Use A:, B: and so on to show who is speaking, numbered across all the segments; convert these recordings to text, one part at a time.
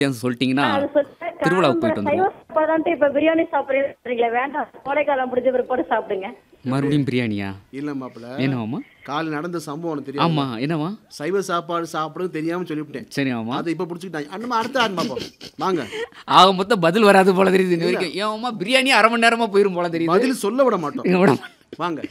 A: சொல்லிட்டீங்கன்னா
B: அது சொல்லிட்டு
A: திருவிழாவுக்கு போயிட்டு
B: சைவ
A: வந்துருவோம்
B: சாப்பாடான்ட்டு இப்ப பிரியாணி சாப்பிடுறீங்களே வேண்டாம் கோடைக்காலம் முடிஞ்ச பிற்பாடு சாப்பிடுங்க
A: மறுபடியும் பிரியாணியா
C: இல்ல மாப்பிள்ள
A: என்னவாமா
C: காலை நடந்த சம்பவம் உனக்கு தெரியும்
A: ஆமா என்னவா
C: சைவ சாப்பாடு சாப்பிடுறது தெரியாம சொல்லிவிட்டேன்
A: சரி ஆமா
C: அதை இப்ப புடிச்சுக்கிட்டாங்க அண்ணமா அடுத்த ஆடு பாப்போம் வாங்க
A: ஆக மொத்தம் பதில் வராது போல தெரியுது இந்த வரைக்கும் ஏன் பிரியாணி அரை மணி நேரமா போயிரும் போல தெரியுது
C: பதில் சொல்ல விட மாட்டோம்
A: இங்க விட
C: வாங்க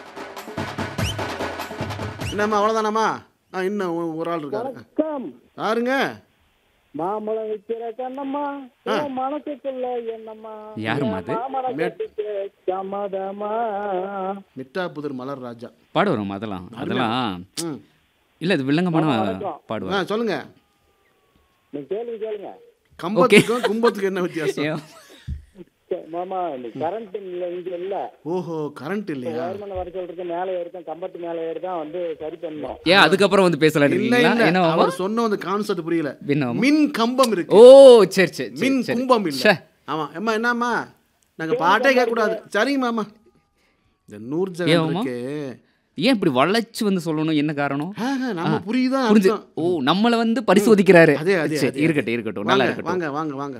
C: என்னம்மா அவ்வளவுதானாம்மா ஆ இன்னும் ஒ- ஒரு ஆள் இருக்காரு
D: வணக்கம்
C: யாருங்க
D: மாம்பழம் விற்கிற கண்ணம்மா உன் மனசுக்குள்ள என்னம்மா
A: யாரும்மா அது?
D: மாமரம் கட்டிக்க சம்மதமா
C: மிட்டா புதர் மலர் ராஜா
A: பாடுவோம் அதெல்லாம் அதெல்லாம்
C: ம்
A: இல்ல இது வில்லங்கமான
C: ஆ
A: பாடுவார்
C: சொல்லுங்க
D: நீ கேள்வி கேளுங்க
C: கம்பத்துக்கும் கும்பத்துக்கும் என்ன வித்தியாசம்
A: ஏன்?
D: சே- மாமா இந்த கரண்ட் இல்ல இங்க இல்ல
C: ஓஹோ கரண்ட் இல்லையா
D: கவர்மெண்ட் வர சொல்றது மேல ஏறிதான் கம்பத்து மேல ஏறிதான் வந்து சரி பண்ணணும்
A: ஏன் அதுக்கப்புறம் வந்து பேசலாம்னு
C: இல்ல
A: இருக்கீங்களா
C: இல்ல
A: என்னவாமா
C: அவர் சொன்ன அந்த கான்செப்ட் புரியல
A: என்னவாமா?
C: மின் கம்பம் இருக்கு
A: ஓ சரி சரி
C: மின்
A: சரி, சரி
C: கும்பம் இல்ல
A: ச்சே.
C: ஆமா அம்மா என்னம்மா நாங்க பாட்டே கேட்க கூடாது சரிங்க மாமா இந்த நூறு ஜெகன்
A: ஏம்மா?
C: இருக்கு
A: ஏன் இப்படி வளைச்சு வந்து சொல்லணும் என்ன காரணம்
C: ஆஹா, நம்ம புரியுதா
A: புரிஞ்சு
C: அர்த்தம்.
A: ஓ நம்மள வந்து பரிசோதிக்கிறாரு
C: அதே அதே
A: சரி,
C: அதே.
A: இருக்கட்டும் இருக்கட்டும் நல்லா
C: வாங்க
A: இருக்கட்டும்
C: வாங்க வாங்க வாங்க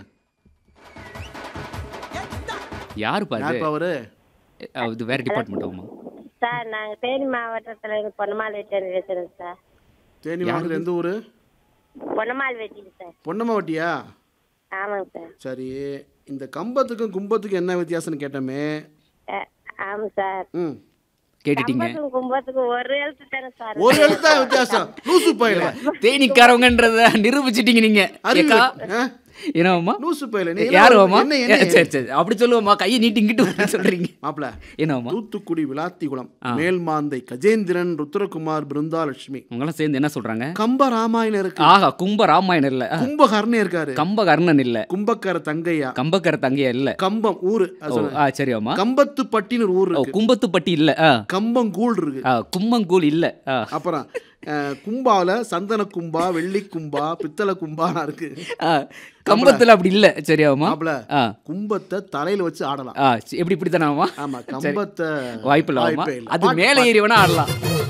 A: யாரு பாரு
C: யார் அவரு
A: இது வேற டிபார்ட்மெண்ட் ஆகுமா
E: சார் நாங்க தேனி மாவட்டத்துல இருந்து பொன்னமால் வெட்டி பேசுறோம் சார்
C: தேனி மாவட்டத்துல எந்த ஊரு
E: பொன்னமால் வெட்டி சார்
C: பொன்னம்மா வட்டியா
E: ஆமாங்க சார்
C: சரி இந்த கம்பத்துக்கும் கும்பத்துக்கும் என்ன வித்தியாசம்னு கேட்டோமே
E: அஹ், ஆமாம் சார்
C: ம்
A: கேட்டுட்டீங்க
E: கம்பத்துக்கும் கும்பத்துக்கும் ஒரு எழுத்து தானே சார்
C: ஒரு எழுத்தா வித்தியாசம் லூசு பயில
A: தேனிக்காரவங்கன்றத நிரூபிச்சிட்டீங்க நீங்க
C: அறிவு
A: ஏக்கா,
C: ஆ?
A: என்னவாமா
C: லூசு பயில நீ
A: யாருவாமா
C: என்ன என்ன
A: சரி சரி அப்படி சொல்லுவோமா கையை நீட்டி இங்கிட்டு வந்து சொல்றீங்க
C: மாப்பிள
A: என்னவாமா
C: தூத்துக்குடி விளாத்திகுளம் மேல்மாந்தை கஜேந்திரன் ருத்ரகுமார் பிருந்தாலட்சுமி
A: உங்களாம் சேர்ந்து என்ன சொல்றாங்க
C: கம்ப ராமாயணம் இருக்கு
A: ஆஹா கும்ப ராமாயணம் இல்ல
C: கும்பகர்ணன் இருக்காரு
A: கம்ப கர்ணன் இல்ல
C: கும்பக்கர தங்கையா
A: கம்பக்கர தங்கையா இல்ல
C: கம்பம் ஊரு அது
A: ஓ,
C: சொல்லுங்க.
A: ஆ சரியாமா
C: கம்பத்து பட்டின்னு ஒரு ஊர்
A: ஓ
C: இருக்கு
A: கும்பத்துப்பட்டி இல்ல ஆ
C: கம்பங்கூழ் இருக்கு
A: ஆ, கும்மங்கூழ் இல்ல ஆ
C: அப்புறம் அஹ், கும்பால சந்தன கும்பா வெள்ளி கும்பா பித்தளை கும்பா இருக்கு
A: ஆ, கம்பத்துல அப்படி இல்ல சரியாமா
C: மாப்பிள
A: ஆ
C: கும்பத்தை தலையில வச்சு ஆடலாம்
A: ஆ சி- எப்படி இப்படி தானாமா
C: ஆமா கம்பத்தை
A: வாய்ப்பு இல்லாமா
C: வாய்ப்பே இல்ல.
A: அது மேலே ஏறி வேணா ஆடலாம்